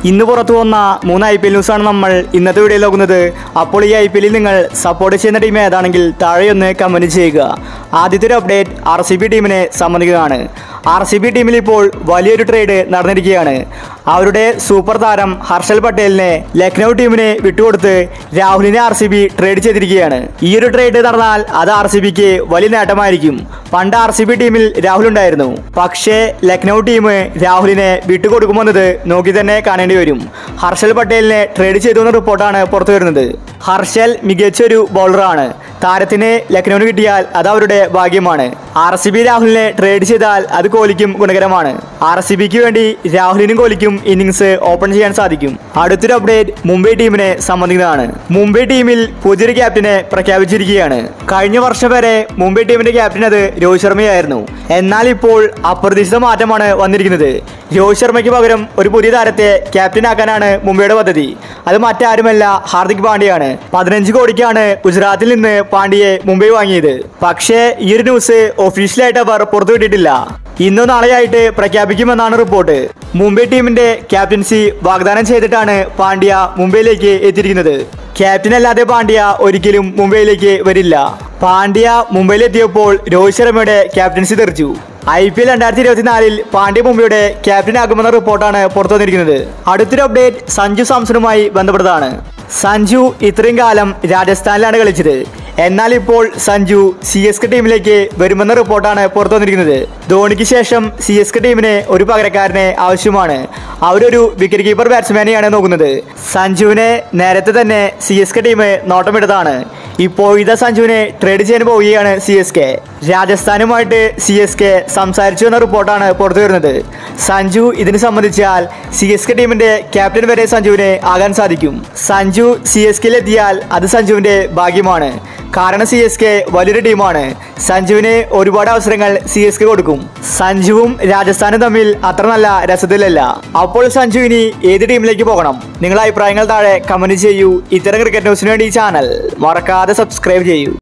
ഇന്ന് പുറത്തു വന്ന മൂന്ന് ഐ പി എൽ ന്യൂസാണ് നമ്മൾ ഇന്നത്തെ വീഡിയോയിൽ നോക്കുന്നത് അപ്പോൾ ഈ ഐ പി എല്ലിൽ നിങ്ങൾ സപ്പോർട്ട് ചെയ്യുന്ന ടീം ഏതാണെങ്കിൽ താഴെയൊന്ന് കമൻറ്റ് ചെയ്യുക ആദ്യത്തെ ഒരു അപ്ഡേറ്റ് ആർ സി ബി ടീമിനെ സംബന്ധിക്കുന്നതാണ് ആർ സി ബി ടീമിൽ ഇപ്പോൾ വലിയൊരു ട്രേഡ് നടന്നിരിക്കുകയാണ് അവരുടെ സൂപ്പർ താരം ഹർഷൽ പട്ടേലിനെ ലക്നൗ ടീമിനെ വിട്ടുകൊടുത്ത് രാഹുലിനെ ആർ സി ബി ട്രേഡ് ചെയ്തിരിക്കുകയാണ് ഈ ഒരു ട്രേഡ് നടന്നാൽ അത് ആർ സി ബിക്ക് വലിയ നേട്ടമായിരിക്കും പണ്ട് ആർ സി ബി ടീമിൽ രാഹുൽ ഉണ്ടായിരുന്നു പക്ഷേ ലക്നൗ ടീം രാഹുലിനെ വിട്ടുകൊടുക്കുമെന്നത് നോക്കി തന്നെ കാണേണ്ടി വരും ഹർഷൽ പട്ടേലിനെ ട്രേഡ് ചെയ്തു എന്ന റിപ്പോർട്ടാണ് പുറത്തു വരുന്നത് ഹർഷൽ മികച്ചൊരു ബൗളറാണ് താരത്തിന് ലക്നൌവിന് കിട്ടിയാൽ അത് അവരുടെ ഭാഗ്യമാണ് ആർ സി ബി രാഹുലിനെ ട്രേഡ് ചെയ്താൽ അത് കോഹ്ലിക്കും ഗുണകരമാണ് ആർ സി ബിക്ക് വേണ്ടി രാഹുലിനും കോഹ്ലിക്കും ഇന്നിങ്സ് ഓപ്പൺ ചെയ്യാൻ സാധിക്കും അടുത്തൊരു അപ്ഡേറ്റ് മുംബൈ ടീമിനെ സംബന്ധിക്കുന്നതാണ് മുംബൈ ടീമിൽ പുതിയൊരു ക്യാപ്റ്റനെ പ്രഖ്യാപിച്ചിരിക്കുകയാണ് കഴിഞ്ഞ വർഷം വരെ മുംബൈ ടീമിന്റെ ക്യാപ്റ്റൻ അത് രോഹിത് ശർമ്മയായിരുന്നു എന്നാൽ ഇപ്പോൾ അപ്രതീക്ഷിത മാറ്റമാണ് വന്നിരിക്കുന്നത് രോഹിത് ശർമ്മയ്ക്ക് പകരം ഒരു പുതിയ താരത്തെ ക്യാപ്റ്റനാക്കാനാണ് മുംബൈയുടെ പദ്ധതി അത് മറ്റാരുമല്ല ഹാർദിക് പാണ്ഡ്യയാണ് പതിനഞ്ച് കോടിക്കാണ് ഗുജറാത്തിൽ നിന്ന് പാണ്ഡ്യയെ മുംബൈ വാങ്ങിയത് പക്ഷേ ഈ ഒരു ന്യൂസ് ഒഫീഷ്യലായിട്ട് അവർ പുറത്തുവിട്ടിട്ടില്ല ഇന്നോ നാളെയായിട്ട് പ്രഖ്യാപിക്കുമെന്നാണ് റിപ്പോർട്ട് മുംബൈ ടീമിന്റെ ക്യാപ്റ്റൻസി വാഗ്ദാനം ചെയ്തിട്ടാണ് പാണ്ഡ്യ മുംബൈയിലേക്ക് എത്തിയിരിക്കുന്നത് ക്യാപ്റ്റൻ അല്ലാതെ പാണ്ഡ്യ ഒരിക്കലും മുംബൈയിലേക്ക് വരില്ല പാണ്ഡ്യ മുംബൈയിലെത്തിയപ്പോൾ രോഹിത് ശർമ്മയുടെ ക്യാപ്റ്റൻസി തെറിച്ചു ഐ പി എൽ രണ്ടായിരത്തി ഇരുപത്തിനാലിൽ പാണ്ഡ്യ മുംബൈയുടെ ക്യാപ്റ്റൻ ആകുമെന്ന റിപ്പോർട്ടാണ് പുറത്തു വന്നിരിക്കുന്നത് അടുത്തൊരു അപ്ഡേറ്റ് സഞ്ജു സാംസണുമായി ബന്ധപ്പെട്ടതാണ് സഞ്ജു ഇത്രയും കാലം രാജസ്ഥാനിലാണ് കളിച്ചത് എന്നാൽ ഇപ്പോൾ സഞ്ജു സി എസ് കെ ടീമിലേക്ക് വരുമെന്ന റിപ്പോർട്ടാണ് പുറത്തു വന്നിരിക്കുന്നത് ധോണിക്ക് ശേഷം സി എസ് കെ ടീമിന് ഒരു പകരക്കാരനെ ആവശ്യമാണ് അവരൊരു വിക്കറ്റ് കീപ്പർ ബാറ്റ്സ്മാനെയാണ് നോക്കുന്നത് സഞ്ജുവിനെ നേരത്തെ തന്നെ സി എസ് കെ ടീം നോട്ടമിട്ടതാണ് ഇപ്പോൾ ഇതാ സഞ്ജുവിനെ ട്രേഡ് ചെയ്യാൻ പോവുകയാണ് സി എസ് കെ രാജസ്ഥാനുമായിട്ട് സി എസ് കെ സംസാരിച്ചു എന്ന റിപ്പോർട്ടാണ് പുറത്തു വരുന്നത് സഞ്ജു ഇതിന് സംബന്ധിച്ചാൽ സി എസ് കെ ടീമിന്റെ ക്യാപ്റ്റൻ വരെ സഞ്ജുവിനെ ആകാൻ സാധിക്കും സഞ്ജു സി എസ് കെയിലെത്തിയാൽ അത് സഞ്ജുവിന്റെ ഭാഗ്യമാണ് കാരണം സി എസ് കെ വലിയൊരു ടീമാണ് സഞ്ജുവിന് ഒരുപാട് അവസരങ്ങൾ സി എസ് കെ കൊടുക്കും സഞ്ജുവും രാജസ്ഥാനും തമ്മിൽ അത്ര നല്ല രസത്തിലല്ല അപ്പോൾ സഞ്ജു ഇനി ഏത് ടീമിലേക്ക് പോകണം നിങ്ങളുടെ അഭിപ്രായങ്ങൾ താഴെ കമന്റ് ചെയ്യൂ ഇത്തരം ക്രിക്കറ്റ് ന്യൂസിന് വേണ്ടി ഈ ചാനൽ മറക്കാതെ സബ്സ്ക്രൈബ് ചെയ്യൂ